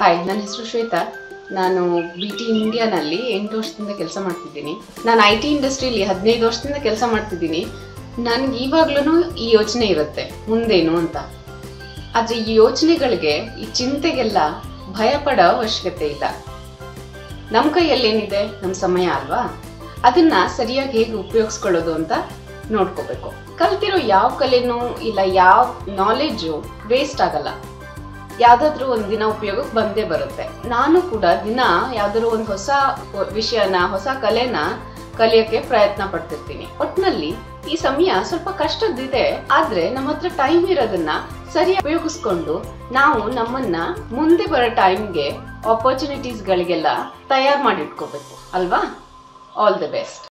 hi ನನ್ನ ಹೆಸರು ಶ್ವೇತಾ ನಾನು ಬಿ ಟಿ ಇಂಡಿಯಾನಲ್ಲಿ ಎಂಟು ವರ್ಷದಿಂದ ಕೆಲಸ ಮಾಡ್ತಿದ್ದೀನಿ ನಾನು ಐ ಟಿ ಇಂಡಸ್ಟ್ರಿಯಲ್ಲಿ ಹದಿನೈದು ವರ್ಷದಿಂದ ಕೆಲಸ ಮಾಡ್ತಿದ್ದೀನಿ ನನ್ಗೆ ಇವಾಗ್ಲೂ ಈ ಯೋಚನೆ ಇರುತ್ತೆ ಮುಂದೇನು ಅಂತ ಆದ್ರೆ ಈ ಯೋಚನೆಗಳಿಗೆ ಈ ಚಿಂತೆಗೆಲ್ಲ ಭಯ ಪಡೋ ಅವಶ್ಯಕತೆ ಇಲ್ಲ ನಮ್ಮ ಕೈಯಲ್ಲಿ ಏನಿದೆ ನಮ್ಮ ಸಮಯ ಅಲ್ವಾ ಅದನ್ನ ಸರಿಯಾಗಿ ಹೇಗೆ ಉಪಯೋಗಿಸ್ಕೊಳ್ಳೋದು ಅಂತ ನೋಡ್ಕೋಬೇಕು ಕಲ್ತಿರೋ ಯಾವ ಕಲೆನೂ ಇಲ್ಲ ಯಾವ ನಾಲೆಡ್ಜು ವೇಸ್ಟ್ ಆಗಲ್ಲ ಯಾವ್ದಾದ್ರೂ ಒಂದ್ ದಿನ ಉಪಯೋಗಕ್ಕೆ ಬಂದೇ ಬರುತ್ತೆ ನಾನು ಕೂಡ ದಿನ ಯಾವ್ದಾದ್ರು ಒಂದು ಹೊಸ ವಿಷಯನ ಹೊಸ ಕಲೆನ ಕಲಿಯಕ್ಕೆ ಪ್ರಯತ್ನ ಪಡ್ತಿರ್ತೀನಿ ಒಟ್ನಲ್ಲಿ ಈ ಸಮಯ ಸ್ವಲ್ಪ ಕಷ್ಟದಿದೆ ಆದ್ರೆ ನಮ್ಮ ಹತ್ರ ಟೈಮ್ ಇರೋದನ್ನ ಸರಿಯಾಗಿ ಉಪಯೋಗಿಸ್ಕೊಂಡು ನಾವು ನಮ್ಮನ್ನ ಮುಂದೆ ಬರೋ ಟೈಮ್ಗೆ ಆಪರ್ಚುನಿಟೀಸ್ಗಳಿಗೆಲ್ಲ ತಯಾರು ಮಾಡಿಟ್ಕೋಬೇಕು ಅಲ್ವಾ ಆಲ್ ದಿ ಬೆಸ್ಟ್